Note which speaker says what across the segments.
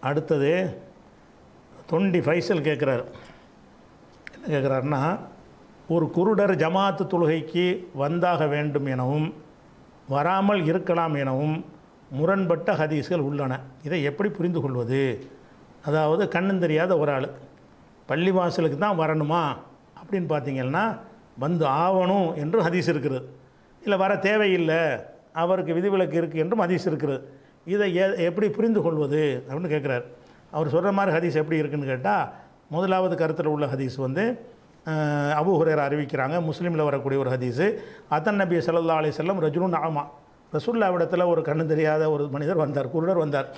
Speaker 1: அடுத்தது தொண்டி ஃபைசல் கேட்குறாரு என்ன கேட்குறாருன்னா ஒரு குருடர் ஜமாத்து தொழுகைக்கு வந்தாக வேண்டும் எனவும் வராமல் இருக்கலாம் எனவும் முரண்பட்ட ஹதீஸ்கள் உள்ளன இதை எப்படி புரிந்து கொள்வது அதாவது கண்ணும் தெரியாத ஒரு ஆள் பள்ளிவாசலுக்கு தான் வரணுமா அப்படின்னு பார்த்தீங்கன்னா வந்து ஆவணும் என்று ஹதீஸ் இருக்கிறது இல்லை வர தேவையில்லை அவருக்கு விதிவிலக்கு இருக்குது என்றும் ஹதீஸ் இருக்கிறது இதை எ எப்படி புரிந்து கொள்வது அப்படின்னு கேட்குறாரு அவர் சொல்கிற மாதிரி ஹதீஸ் எப்படி இருக்குன்னு கேட்டால் முதலாவது கருத்தில் உள்ள ஹதீஸ் வந்து அஹ், அபூ ஹுரேரா அறிவிக்கிறாங்க முஸ்லீமில் வரக்கூடிய ஒரு ஹதீஸு அத்தன் நபி ஸல்லல்லாஹு அலைஹி வஸல்லம் ரஜுலுன் ஆமா ரசூல்லாவிடத்தில் ஒரு கண்ணு தெரியாத ஒரு மனிதர் வந்தார் குருடர் வந்தார்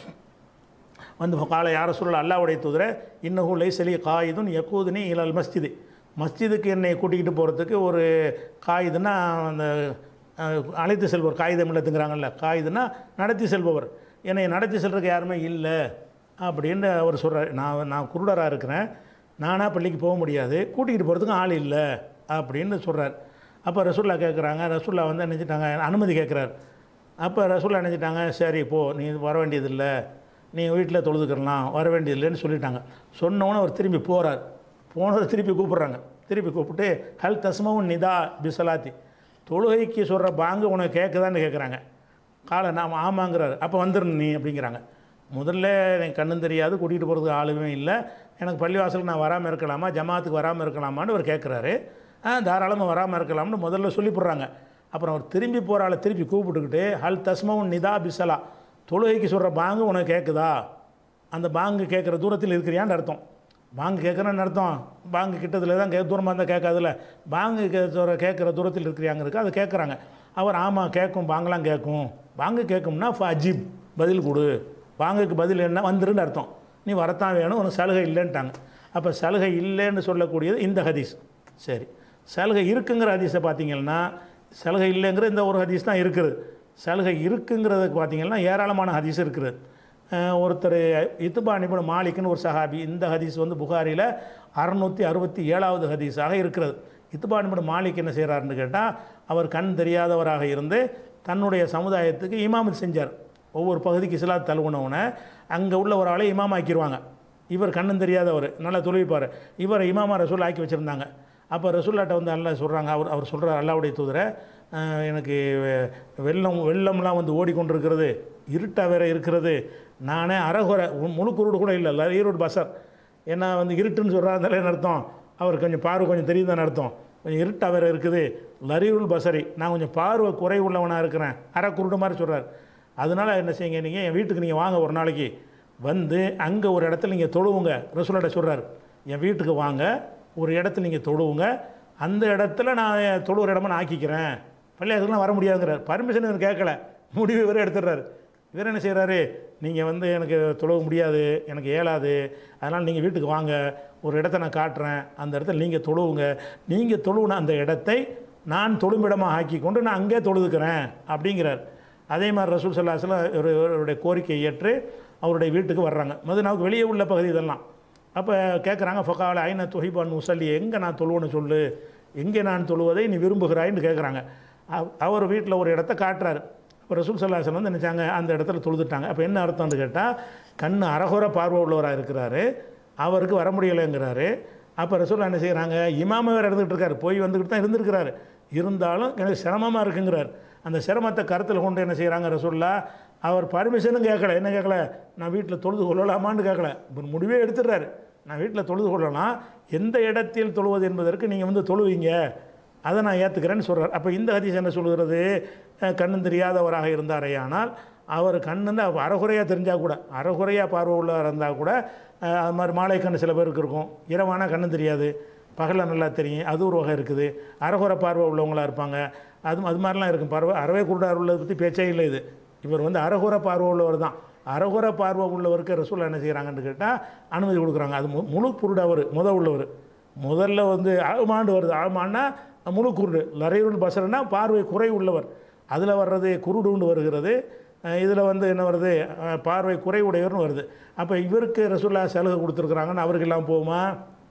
Speaker 1: வந்து காலை யார சொல்ல அல்லாவுடைய தூதர இன்னஹு லைசலி காயிதுன் யக்கூதுனி இலல் மஸ்ஜிது மஸ்ஜிதுக்கு என்னை கூட்டிக்கிட்டு போகிறதுக்கு ஒரு காயிதுன்னா அந்த அஹ், அழைத்து செல்பவர் காகிதம் இல்லத்துங்கிறாங்கல்ல காயிதுன்னா நடத்தி செல்பவர் என்னை நடத்தி செல்றதுக்கு யாருமே இல்லை அப்படின்னு அவர் சொல்கிறார் நான் நான் குருடராக இருக்கிறேன் நானாக பள்ளிக்கு போக முடியாது கூட்டிகிட்டு போகிறதுக்கு ஆள் இல்லை அப்படின்னு சொல்கிறார் அப்போ ரசூல்லா கேட்குறாங்க ரசூல்லா வந்து நினச்சிட்டாங்க அனுமதி கேட்குறாரு அப்போ ரசூல்லா நினச்சிட்டாங்க சரி போ நீ வர வேண்டியதில்லை நீ வீட்டில் தொழுதுக்கிறலாம் வர வேண்டியதில்லைன்னு சொல்லிட்டாங்க சொன்னோன்னே அவர் திரும்பி போகிறார் போனவர் திருப்பி கூப்பிட்றாங்க திருப்பி கூப்பிட்டு ஹல் தஸ்மவும் நிதா பிசலாத்தி தொழுகைக்கு சொல்கிற பாங்கு உனக்கு கேட்குதான்னு கேட்குறாங்க காலை நாம் ஆமாங்கிறாரு அப்போ வந்துடணும் நீ அப்படிங்கிறாங்க முதல்ல எனக்கு கண்ணும் தெரியாது கூட்டிகிட்டு போகிறதுக்கு ஆளுமே இல்லை எனக்கு பள்ளிவாசலுக்கு நான் வராமல் இருக்கலாமா ஜமாத்துக்கு வராமல் இருக்கலாமான்னு அவர் கேட்குறாரு ஆ தாராளமாக வராமல் இருக்கலாம்னு முதல்ல சொல்லி போடுறாங்க அப்புறம் அவர் திரும்பி போகிற ஆளை திருப்பி கூப்பிட்டுக்கிட்டு ஹல் தஸ்மவும் நிதா பிசலா தொழுகைக்கு சொல்கிற பாங்கு உனக்கு கேட்குதா அந்த பாங்கு கேட்குற தூரத்தில் இருக்கிறியான்னு அர்த்தம் பாங்கு கேட்குறேன்னு அர்த்தம் பாங்கு கிட்டத்தில் தான் கே தூரமாக இருந்தால் கேட்காதுல்ல பாங்கு கே சொல்ற கேட்குற தூரத்தில் இருக்கிறியாங்க இருக்கு அதை கேட்குறாங்க அவர் ஆமாம் கேட்கும் பாங்கெலாம் கேட்கும் பாங்கு கேட்கும்னா ஃப அஜிப் பதில் கொடு பாங்குக்கு பதில் என்ன வந்துருன்னு அர்த்தம் நீ வரத்தான் வேணும் உனக்கு சலுகை இல்லைன்ட்டாங்க அப்போ சலுகை இல்லைன்னு சொல்லக்கூடியது இந்த ஹதீஸ் சரி சலுகை இருக்குங்கிற ஹதீஸை பார்த்தீங்கன்னா சலுகை இல்லைங்கிற இந்த ஒரு ஹதீஸ் தான் இருக்குது சலுகை இருக்குங்கிறதுக்கு பார்த்தீங்கன்னா ஏராளமான ஹதீஸ் இருக்குது அஹ் ஒருத்தர் இத்துபா நிபுண மாலிக்னு ஒரு சஹாபி இந்த ஹதீஸ் வந்து புகாரில் அறுநூற்றி அறுபத்தி ஏழாவது ஹதீஸாக இருக்கிறது இத்துபா நிபுண மாலிக் என்ன செய்கிறாருன்னு கேட்டால் அவர் கண் தெரியாதவராக இருந்து தன்னுடைய சமுதாயத்துக்கு இமாமத் செஞ்சார் ஒவ்வொரு பகுதிக்கு இஸ்லாத் தழுவுனவுடனே அங்கே உள்ள ஒரு ஆளை இமாம் ஆக்கிடுவாங்க இவர் கண்ணும் தெரியாதவர் நல்லா தொழுவிப்பார் இவரை இமாமா ரசூல் ஆக்கி வச்சுருந்தாங்க அப்போ ரசூல்லாட்ட வந்து அல்லா சொல்கிறாங்க அவர் அவர் சொல்கிற அல்லாவுடைய தூதரை அஹ், எனக்கு வெ- வெள்ளம் வெள்ளம்லாம் வந்து ஓடிக்கொண்டிருக்கிறது இருட்டாக வேற இருக்கிறது நானே அறகுறை உ- முழு குருடு கூட இல்லை ஈரோடு பசர் ஏன்னா வந்து இருட்டுன்னு சொல்கிறாருந்தாலே அர்த்தம் அவர் கொஞ்சம் பார்வை கொஞ்சம் தெரியுதான்னு அர்த்தம் கொஞ்சம் இருட்டாக வேற இருக்குது லரீருல் பசரி நான் கொஞ்சம் பார்வை குறை உள்ளவனாக இருக்கிறேன் அரை குருடு மாதிரி சொல்கிறார் அதனால் என்ன செய்யுங்க நீங்கள் என் வீட்டுக்கு நீங்கள் வாங்க ஒரு நாளைக்கு வந்து அங்கே ஒரு இடத்துல நீங்கள் தொழுவுங்க ரசூலாட்ட சொல்கிறார் என் வீட்டுக்கு வாங்க ஒரு இடத்துல நீங்கள் தொழுவுங்க அந்த இடத்துல நான் தொழுவுற இடமா நான் ஆக்கிக்கிறேன் பள்ளியாசலாம் வர முடியாதுங்கிறார் பர்மிஷன் இவர் கேட்கல முடிவு இவரே எடுத்துடுறாரு இவர் என்ன செய்கிறாரு நீங்கள் வந்து எனக்கு தொழுவ முடியாது எனக்கு இயலாது அதனால் நீங்கள் வீட்டுக்கு வாங்க ஒரு இடத்த நான் காட்டுறேன் அந்த இடத்துல நீங்கள் தொழுவுங்க நீங்கள் தொழுவுன அந்த இடத்தை நான் தொழும்பிடமாக ஆக்கி கொண்டு நான் அங்கே தொழுதுக்கிறேன் அப்படிங்கிறார் அதே மாதிரி ரசூல் சல்லாஹ்லாம் இவருடைய கோரிக்கையை ஏற்று அவருடைய வீட்டுக்கு வர்றாங்க மதுனாவுக்கு வெளியே உள்ள பகுதி இதெல்லாம் அப்போ கேட்குறாங்க ஃபகால ஐன தொஹிபான் முசல்லி எங்கே நான் தொழுவேன்னு சொல்லு எங்கே நான் தொழுவதை நீ விரும்புகிறாய்ன்னு கேட்குறாங்க அவ- அவர் வீட்டில் ஒரு இடத்த காட்டுறாரு இப்போ ரசூல் சல்லாஹன் வந்து நினச்சாங்க அந்த இடத்துல தொழுதுட்டாங்க அப்போ என்ன அர்த்தம்னு கேட்டால் கண் அரகுற பார்வை உள்ளவராக இருக்கிறாரு அவருக்கு வர முடியலைங்கிறாரு அப்போ ரசூல் என்ன செய்கிறாங்க இமாம வேறு இருந்துகிட்டு இருக்காரு போய் வந்துக்கிட்டு தான் இருந்திருக்கிறாரு இருந்தாலும் எனக்கு சிரமமாக இருக்குங்கிறார் அந்த சிரமத்தை கருத்தில் கொண்டு என்ன செய்கிறாங்க ரசூல்லா அவர் பர்மிஷனும் கேட்கல என்ன கேட்கல நான் வீட்டில் தொழுது கொள்ளலாமான்னு கேட்கல இப்போ முடிவே எடுத்துடுறாரு நான் வீட்டில் தொழுது கொள்ளலாம் எந்த இடத்தில் தொழுவது என்பதற்கு நீங்கள் வந்து தொழுவீங்க அதை நான் ஏற்றுக்கிறேன்னு சொல்கிறார் அப்போ இந்த ஹதீஸ் என்ன சொல்கிறது அஹ், கண்ணும் தெரியாதவராக இருந்தாரேயானால் அவர் கண்ணுன்னு அப்ப அறகுறையாக தெரிஞ்சால் கூட அறகுறையாக பார்வை உள்ளவராக இருந்தால் கூட அஹ், அது மாதிரி மாலை கண்ணு சில பேருக்கு இருக்கும் இரவானா கண்ணும் தெரியாது பகலில் நல்லா தெரியும் அது ஒரு வகை இருக்குது அறகுறை பார்வை உள்ளவங்களா இருப்பாங்க அது அது மாதிரிலாம் இருக்கும் பார்வை அறவே குருடார் உள்ளதை பற்றி பேச்சே இல்லை இது இவர் வந்து அறகுறை பார்வை உள்ளவர் தான் அறகுறை பார்வை உள்ளவருக்கு ரசூல் என்ன செய்கிறாங்கன்னு கேட்டால் அனுமதி கொடுக்குறாங்க அது மு- முழு குருடவர் முத உள்ளவர் முதல்ல வந்து ஆமாண்டு வருது ஆமான்னா முழு குருடு லரையுள் பசரனா பார்வை குறை உள்ளவர் அதில் வர்றது குருடுன்னு வருகிறது இதில் வந்து என்ன வருது அஹ், பார்வை குறை உடையவர்னு வருது அப்போ இவருக்கு ரசூல்லா சலுகை கொடுத்துருக்குறாங்கன்னு அவருக்கெல்லாம் போகுமா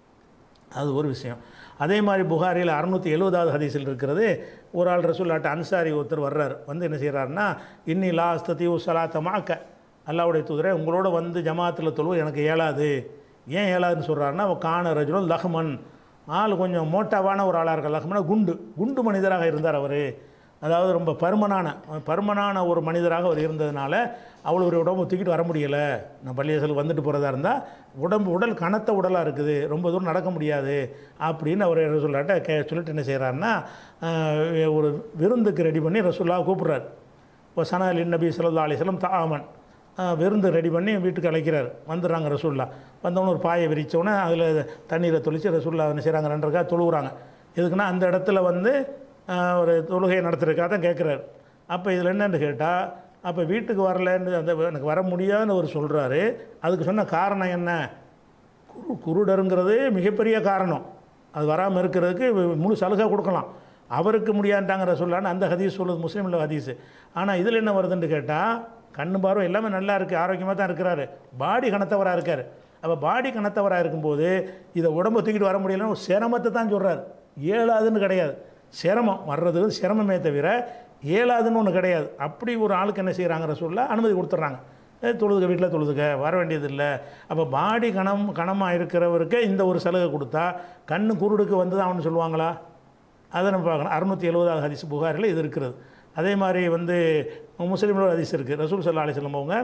Speaker 1: அது ஒரு விஷயம் அதே மாதிரி புகாரில் அறுநூற்றி எழுபதாவது ஹதீஸில் இருக்கிறது ஒரு ஆள் ரசூல்லாட்ட அன்சாரி ஒருத்தர் வர்றார் வந்து என்ன செய்கிறாருன்னா இன்னி லா அஸ்ததி சலாத்தமாக்க அல்லாவுடைய தூதரே உங்களோட வந்து ஜமாத்தில் தொழுவ எனக்கு இயலாது ஏன் இயலாதுன்னு சொல்கிறாருன்னா அவன் காண ரஜுலன் லஹ்மன் ஆள் கொஞ்சம் மோட்டாவான ஒரு ஆளாக இருக்க லஹ்மனா குண்டு குண்டு மனிதராக இருந்தார் அவர் அதாவது ரொம்ப பருமனான பருமனான ஒரு மனிதராக அவர் இருந்ததுனால அவ்வளோ ஒரு உடம்பு தூக்கிட்டு வர முடியலை நான் பள்ளியசலுக்கு வந்துட்டு போகிறதா இருந்தால் உடம்பு உடல் கனத்த உடலாக இருக்குது ரொம்ப தூரம் நடக்க முடியாது அப்படின்னு அவர் ரசூல்லாட்ட கே சொல்லிட்டு என்ன செய்கிறாருன்னா ஆஹ், ஒரு விருந்துக்கு ரெடி பண்ணி ரசூல்லா கூப்பிட்றாரு இப்போ சனல் நபி சல்லா அலிஸ்லம் தாமன் விருந்து ரெடி பண்ணி வீட்டுக்கு அழைக்கிறார் வந்துடுறாங்க ரசூல்லா வந்தவொடனே ஒரு பாயை விரித்தோடனே அதில் தண்ணீரை தொளிச்சு ரசூல்லா என்ன செய்கிறாங்க ரெண்டு ரக்கா தொழுவுறாங்க எதுக்குன்னா அந்த இடத்துல வந்து ஆஹ், ஒரு தொழுகையை நடத்துறதுக்காக தான் கேட்குறாரு அப்போ இதில் என்னன்னு கேட்டால் அப்போ வீட்டுக்கு வரலன்னு அந்த எனக்கு வர முடியாதுன்னு அவர் சொல்கிறாரு அதுக்கு சொன்ன காரணம் என்ன குரு குருடருங்கிறது மிகப்பெரிய காரணம் அது வராமல் இருக்கிறதுக்கு முழு சலுகை கொடுக்கலாம் அவருக்கு முடியாண்டாங்கிற சொல்லான்னு அந்த ஹதீஸ் சொல்லுது முஸ்லீமில் ஹதீஸு ஆனால் இதில் என்ன வருதுன்னு கேட்டால் கண்ணு பார்வை எல்லாமே நல்லா இருக்குது ஆரோக்கியமாக தான் இருக்கிறாரு பாடி கணத்தவராக இருக்கார் அப்போ பாடி கணத்தவராக இருக்கும்போது இதை உடம்பை தூக்கிட்டு வர முடியலன்னு ஒரு சிரமத்தை தான் சொல்கிறார் ஏழாதுன்னு கிடையாது சிரமம் வர்றது சிரமமே தவிர ஏழாதுன்னு ஒன்று கிடையாது அப்படி ஒரு ஆளுக்கு என்ன செய்கிறாங்கிற சொல்ல அனுமதி கொடுத்துட்றாங்க ஏ, தொழுதுக வீட்டில் தொழுதுக வர வேண்டியதில்லை அப்போ பாடி கணம் கணமாக இருக்கிறவருக்கு இந்த ஒரு சலுகை கொடுத்தா கண்ணு குருடுக்கு வந்து தான் அவனு சொல்லுவாங்களா அதை நம்ம பார்க்கணும் அறுநூற்றி எழுபதாவது ஹதீஸ் புகாரில் இது இருக்கிறது அதே மாதிரி வந்து முஸ்லீம்களோட ஹதீஸ் இருக்குது ரசூல் சல்லா அலிஸ்லம் அவங்க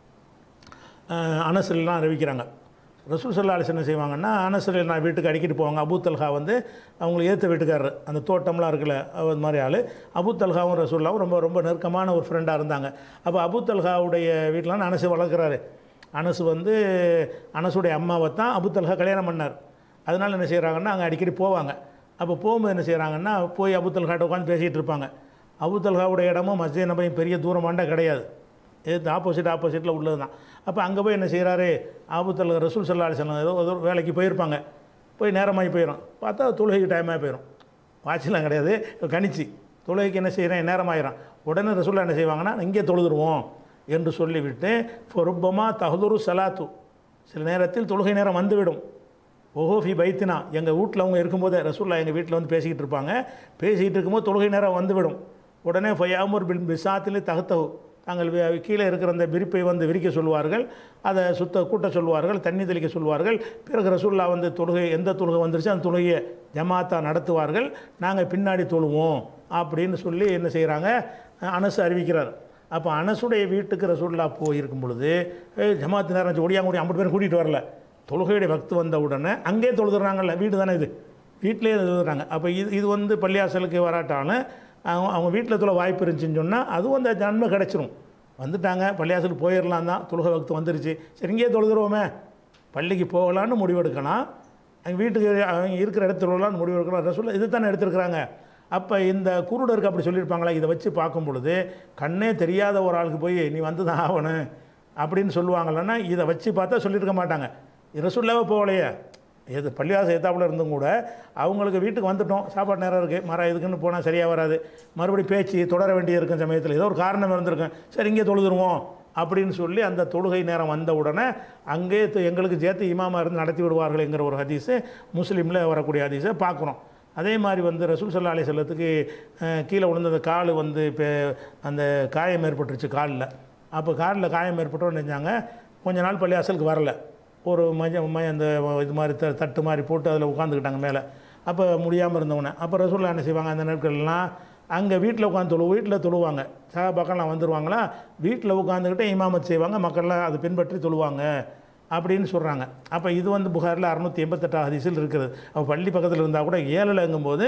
Speaker 1: அஹ், அனஸ்லாம் அறிவிக்கிறாங்க ரசூல் சல்லா அலிஸ் என்ன செய்வாங்கன்னா அனசல் நான் வீட்டுக்கு அடிக்கிட்டு போவாங்க அபு தல்ஹா வந்து அவங்களை ஏற்ற வீட்டுக்காரர் அந்த தோட்டம்லாம் இருக்குல்ல அது மாதிரி ஆள் அபு தல்ஹாவும் ரசூல்லாவும் ரொம்ப ரொம்ப நெருக்கமான ஒரு ஃப்ரெண்டாக இருந்தாங்க அப்போ அபு தல்ஹாவுடைய வீட்டில் அனசு வளர்க்குறாரு அனசு வந்து அனசுடைய அம்மாவை தான் அபு தல்ஹா கல்யாணம் பண்ணார் அதனால் என்ன செய்கிறாங்கன்னா அங்கே அடிக்கடி போவாங்க அப்போ போகும்போது என்ன செய்கிறாங்கன்னா போய் அபு தல்ஹாட்ட உட்காந்து பேசிகிட்டு இருப்பாங்க அபு தல்ஹாவுடைய இடமும் மஸ்ஜித் நபையும் பெரிய தூரமாண்டா கிடையாது இது ஆப்போசிட் ஆப்போசிட்டில் உள்ளது தான் அப்போ அங்கே போய் என்ன செய்கிறாரு ஆபுத்தல் ரசூல் சல்லா அலிஸ்லாம் ஏதோ ஏதோ வேலைக்கு போயிருப்பாங்க போய் நேரமாகி போயிடும் பார்த்தா தொழுகைக்கு டைமாக போயிடும் வாட்செலாம் கிடையாது கணிச்சு தொழுகைக்கு என்ன செய்கிறேன் நேரமாயிரும் உடனே ரசூல்லா என்ன செய்வாங்கன்னா இங்கே தொழுதுருவோம் என்று சொல்லிவிட்டு பொறுப்பமா தகுதுரு சலாத்து சில நேரத்தில் தொழுகை நேரம் வந்துவிடும் ஓஹோஃபி பைத்தினா எங்கள் வீட்டில் அவங்க இருக்கும்போதே ரசூல்லா எங்கள் வீட்டில் வந்து பேசிக்கிட்டு இருப்பாங்க பேசிக்கிட்டு இருக்கும்போது தொழுகை நேரம் வந்துவிடும் உடனே ஃபயாமூர் பின் பிசாத்திலே தகுத்தகு தாங்கள் வி- கீழே இருக்கிற அந்த விரிப்பை வந்து விரிக்க சொல்வார்கள் அதை சுத்த கூட்ட சொல்வார்கள் தண்ணி தெளிக்க சொல்வார்கள் பிறகு ரசூல்லா வந்து தொழுகை எந்த தொழுகை வந்துருச்சு அந்த தொழுகையை ஜமாத்தா நடத்துவார்கள் நாங்கள் பின்னாடி தொழுவோம் அப்படின்னு சொல்லி என்ன செய்கிறாங்க அனசு அறிவிக்கிறார் அப்போ அனசுடைய வீட்டுக்கு ரசூல்லா போயிருக்கும் பொழுது "ஏய், ஜமாத்து நேரம் ஒடியாங்க ஐம்பது பேர் கூட்டிகிட்டு வரல தொழுகையுடைய பக்து வந்த உடனே அங்கேயே தொழுதுறாங்கல்ல வீடு தானே இது வீட்டிலே தொழுதுறாங்க அப்போ இது இது வந்து பள்ளியாசலுக்கு வராட்டாலும் அவங்க அவங்க வீட்டில் தொலை வாய்ப்பு இருந்துச்சுன்னு சொன்னால் அதுவும் அந்த நன்மை கிடச்சிரும் வந்துட்டாங்க பள்ளியாசலுக்கு போயிடலாம் தான் தொழுகை பக்து வந்துருச்சு சரி இங்கேயே தொழுதுருவோமே பள்ளிக்கு போகலான்னு முடிவெடுக்கலாம் அவங்க வீட்டுக்கு அவங்க இருக்கிற இடத்துல தொழுகலான்னு முடிவெடுக்கலாம் ரசூல் இது தானே எடுத்துருக்குறாங்க அப்போ இந்த குருடருக்கு அப்படி சொல்லியிருப்பாங்களா இதை வச்சு பார்க்கும் பொழுது கண்ணே தெரியாத ஒரு ஆளுக்கு போய் நீ வந்து தான் ஆகணும் அப்படின்னு சொல்லுவாங்களன்னா இதை வச்சு பார்த்தா சொல்லியிருக்க மாட்டாங்க ரசூல்லாவே போகலையே எது பள்ளிவாசல் ஏத்தாப்புல இருந்தும் கூட அவங்களுக்கு வீட்டுக்கு வந்துட்டோம் சாப்பாடு நேரம் இருக்குது மரம் இதுக்குன்னு போனால் சரியாக வராது மறுபடியும் பேச்சு தொடர வேண்டியது இருக்கும் சமயத்தில் ஏதோ ஒரு காரணம் இருந்திருக்கும் சரி இங்கே தொழுதுருவோம் அப்படின்னு சொல்லி அந்த தொழுகை நேரம் வந்த உடனே அங்கே து- எங்களுக்கு சேர்த்து இமாமா இருந்து நடத்தி விடுவார்கள் என்கிற ஒரு ஹதீஸு முஸ்லீமில் வரக்கூடிய ஹதீஸை பார்க்குறோம் அதே மாதிரி வந்து ரசூல் சல்லா அலி செல்லத்துக்கு கீழே விழுந்த அந்த கால் வந்து இப்போ அந்த காயம் ஏற்பட்டுருச்சு காலில் அப்போ காலில் காயம் ஏற்பட்டோன்னு நினைச்சாங்க கொஞ்ச நாள் பள்ளி அசலுக்கு வரல ஒரு மஞ்ச ம அந்த இது மாதிரி த தட்டு மாதிரி போட்டு அதில் உட்காந்துக்கிட்டாங்க மேலே அப்போ முடியாமல் இருந்தவனே அப்போ ரசூல்லா என்ன செய்வாங்க அந்த நாட்கள்லாம் அங்கே வீட்டில் உட்காந்து தொழு வீட்டில் தொழுவாங்க சகாபாக்கெல்லாம் வந்துருவாங்களா வீட்டில் உட்காந்துக்கிட்டே இமாமத் செய்வாங்க மக்கள்லாம் அதை பின்பற்றி தொழுவாங்க அப்படின்னு சொல்கிறாங்க அப்போ இது வந்து புகாரில் அறுநூற்றி எண்பத்தெட்டாம் ஹதீஸில் இருக்குது அப்போ பள்ளி பக்கத்தில் இருந்தால் கூட ஏழில்ங்கும்போது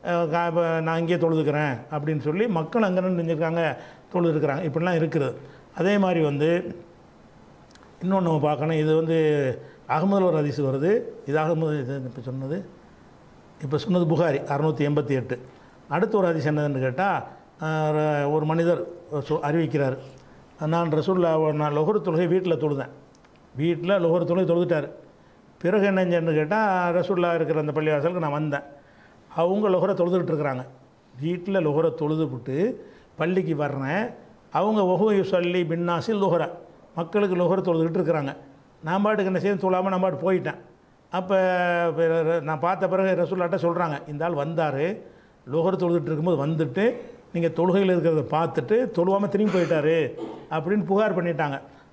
Speaker 1: நான் இங்கேயே தொழுதுக்கிறேன் அப்படின்னு சொல்லி மக்கள் அங்கே நினைஞ்சிருக்காங்க தொழுதுருக்குறாங்க இப்படிலாம் இருக்குது அதே மாதிரி வந்து இன்னொன்று நம்ம பார்க்கணும் இது வந்து அகமதுல ஒரு ஹதீஸ் வருது இது அகமது இது இப்போ சொன்னது இப்போ சொன்னது புகாரி அறுநூற்றி எண்பத்தி எட்டு அடுத்த ஒரு ஹதீஸ் என்னதுன்னு கேட்டால் ஒரு மனிதர் சொ- அறிவிக்கிறார் நான் ரசூல்லா நான் லொஹர் தொழுகை வீட்டில் தொழுதேன் வீட்டில் லொஹர் தொழுகை தொழுதுட்டார் பிறகு என்னஞ்சன்னு கேட்டால் ரசூல்லா இருக்கிற அந்த பள்ளிவாசலுக்கு நான் வந்தேன் அவங்க லொஹரை தொழுதுகிட்டு இருக்கிறாங்க வீட்டில் லொஹரை தொழுதுவிட்டு பள்ளிக்கு வர்றேன் அவங்க ஒஹு சொல்லி பின்னாசில் லொஹரை மக்களுக்கு லொஹரை தொழுதுகிட்டு இருக்கிறாங்க நான் பாட்டுக்கு என்ன செய்ய தொழாமல் நான் பாட்டு போயிட்டேன் அப்போ நான் பார்த்த பிறகு ரசூல்லாட்ட சொல்கிறாங்க இந்த ஆள் வந்தார் லோகர் தொழுதுட்டு இருக்கும்போது வந்துட்டு நீங்கள் தொழுகையில் இருக்கிறத பார்த்துட்டு தொழுவாமல் திரும்பி போயிட்டாரு அப்படின்னு புகார் பண்ணிட்டாங்க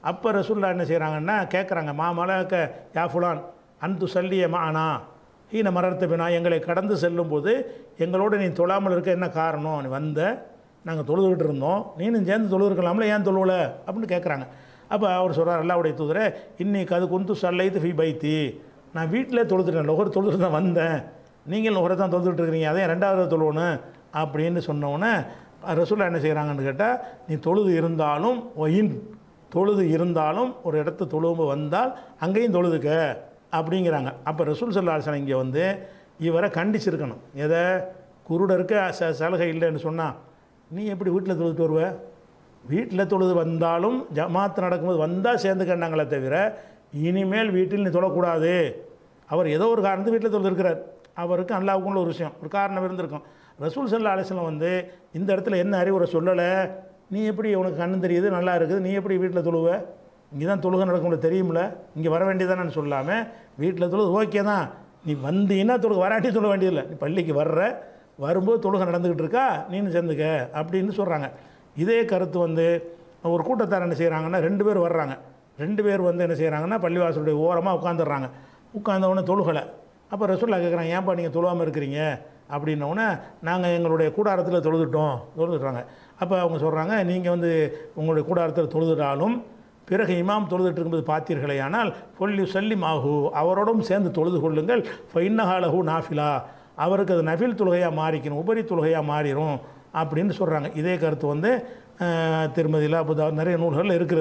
Speaker 1: அப்போ ரசூல்லா என்ன செய்கிறாங்கன்னா கேட்குறாங்க மாமலக்க யா ஃபுலான் அன்து சல்லிய மானா ஈன மரத்து பினா எங்களை கடந்து செல்லும்போது எங்களோடு நீ தொழாமல் இருக்க என்ன காரணம் நீ வந்த நாங்கள் தொழுதுகிட்டு இருந்தோம் நீனும் சேர்ந்து தொழுதுருக்கலாம்ல ஏன் தொழுவல அப்படின்னு கேட்குறாங்க அப்போ அவர் சொல்கிறார் அல்லாவுடைய தூதரே இன்னைக்கு அது குந்து சல்லைத்து ஃபி பைத்தி நான் வீட்டிலே தொழுதுட்டேன் லொகர் தொழுதுட்டு தான் வந்தேன் நீங்கள் லொகரை தான் தொழுதுட்டு இருக்கிறீங்க அதே ரெண்டாவது தொழுவணும் அப்படின்னு சொன்னோன்னே ரசூல்லா என்ன செய்கிறாங்கன்னு கேட்டால் நீ தொழுது இருந்தாலும் ஒயின் தொழுது இருந்தாலும் ஒரு இடத்த தொழுவு வந்தால் அங்கேயும் தொழுதுக்க அப்படிங்கிறாங்க அப்போ ரசூல் சல்லாசனம் இங்கே வந்து இவரை கண்டிச்சிருக்கணும் எதை குருடருக்கு ச சலுகை இல்லைன்னு சொன்னால் நீ எப்படி வீட்டில் தொழுதுட்டு வருவ வீட்டில் தொழுது வந்தாலும் ஜமாத் நடக்கும்போது வந்தால் சேர்ந்துக்கண்டாங்களே தவிர இனிமேல் வீட்டில் நீ தொழக்கூடாது அவர் ஏதோ ஒரு காரணத்து வீட்டில் தொழுது இருக்கிறார் அவருக்கு அல்லாவுக்குள்ள ஒரு விஷயம் ஒரு காரணம் இருந்திருக்கும் ரசூல் சல்லா அலிஸ்லாம் வந்து இந்த இடத்துல என்ன அறிவுரை சொல்லலை நீ எப்படி உனக்கு கண்ணு தெரியுது நல்லா இருக்குது நீ எப்படி வீட்டில் தொழுவ இங்கே தான் தொழுகை நடக்கும்ல தெரியும்ல இங்கே வர வேண்டியதானு சொல்லாமல் வீட்டில் தொழுது ஓகே தான் நீ வந்தீங்கன்னா தொழுக வராட்டி தொழ வேண்டியதில்லை நீ பள்ளிக்கு வர்ற வரும்போது தொழுகை நடந்துக்கிட்டு இருக்கா நீனு சேர்ந்துக்க அப்படின்னு சொல்கிறாங்க இதே கருத்து வந்து ஒரு கூட்டத்தார் என்ன செய்கிறாங்கன்னா ரெண்டு பேர் வர்றாங்க ரெண்டு பேர் வந்து என்ன செய்கிறாங்கன்னா பள்ளிவாசலுடைய ஓரமாக உட்காந்துடுறாங்க உட்காந்தவொடனே தொழுகலை அப்போ ரசூல்லா கேட்குறாங்க ஏன்ப்பா நீங்கள் தொழுவாமல் இருக்கிறீங்க அப்படின்னோடனே நாங்கள் எங்களுடைய கூடாரத்தில் தொழுதுட்டோம் தொழுதுட்டுறாங்க அப்போ அவங்க சொல்கிறாங்க நீங்கள் வந்து உங்களுடைய கூடாரத்தில் தொழுதுட்டாலும் பிறகு இமாம் தொழுதுட்டு இருக்கும்போது பார்த்தீர்களே ஆனால் பொல்லி சொல்லி மாஹு அவரோடும் சேர்ந்து தொழுது கொள்ளுங்கள் ஃபைன்னஹாலஹு நாஃபிலா அவருக்கு அது நஃபில் தொழுகையாக மாறிக்கணும் உபரி தொழுகையாக மாறிடும் அப்படின்னு சொல்கிறாங்க இதே கருத்து வந்து அஹ், திருமதியில் அபுதா நிறைய நூல்களில் இருக்குது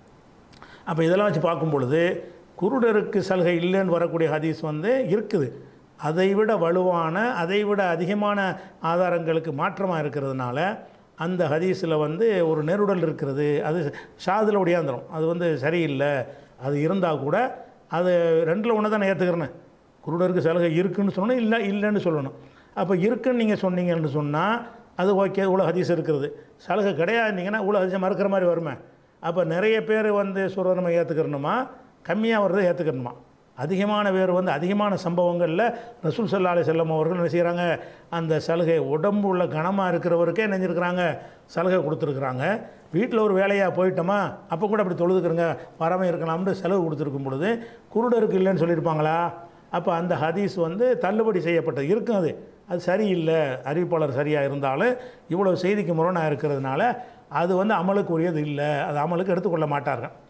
Speaker 1: அப்போ இதெல்லாம் வச்சு பார்க்கும் பொழுது குருடருக்கு சலுகை இல்லைன்னு வரக்கூடிய ஹதீஸ் வந்து இருக்குது அதை விட வலுவான அதை விட அதிகமான ஆதாரங்களுக்கு மாற்றமாக இருக்கிறதுனால அந்த ஹதீஸில் வந்து ஒரு நெருடல் இருக்கிறது அது ஷாதில் ஒடியாந்துரும் அது வந்து சரியில்லை அது இருந்தால் கூட அது ரெண்டில் ஒன்று தான் ஏற்றுக்கிறேன்னு குருடருக்கு சலுகை இருக்குன்னு சொன்னோம் இல்லை இல்லைன்னு சொல்லணும் அப்போ இருக்குன்னு நீங்கள் சொன்னீங்கன்னு சொன்னால் அது ஓகே இவ்வளோ ஹதீஸ் இருக்கிறது சலுகை கிடையாதுனீங்கன்னா இவ்வளோ ஹதீஸை மறுக்கிற மாதிரி வருமே அப்போ நிறைய பேர் வந்து சொல்கிறத நம்ம ஏற்றுக்கிறணுமா கம்மியாக வர்றதை ஏற்றுக்கணுமா அதிகமான பேர் வந்து அதிகமான சம்பவங்களில் ரசூல் சல்லா அலி செல்லம் அவர்கள் என்ன செய்கிறாங்க அந்த சலுகை உடம்பு உள்ள கனமாக இருக்கிறவருக்கே நினைஞ்சிருக்கிறாங்க சலுகை கொடுத்துருக்குறாங்க வீட்டில் ஒரு வேலையாக போயிட்டோமா அப்போ கூட அப்படி தொழுதுக்கிறங்க வராமல் இருக்கலாம்னு செலவு கொடுத்துருக்கும் பொழுது குருடருக்கு இல்லைன்னு சொல்லியிருப்பாங்களா அப்போ அந்த ஹதீஸ் வந்து தள்ளுபடி செய்யப்பட்டது இருக்கும் அது அது சரியில்லை அறிவிப்பாளர் சரியாக இருந்தாலும் இவ்வளோ செய்திக்கு முரணாக இருக்கிறதுனால அது வந்து அமலுக்குரியது இல்லை அது அமலுக்கு எடுத்துக்கொள்ள மாட்டார்கள்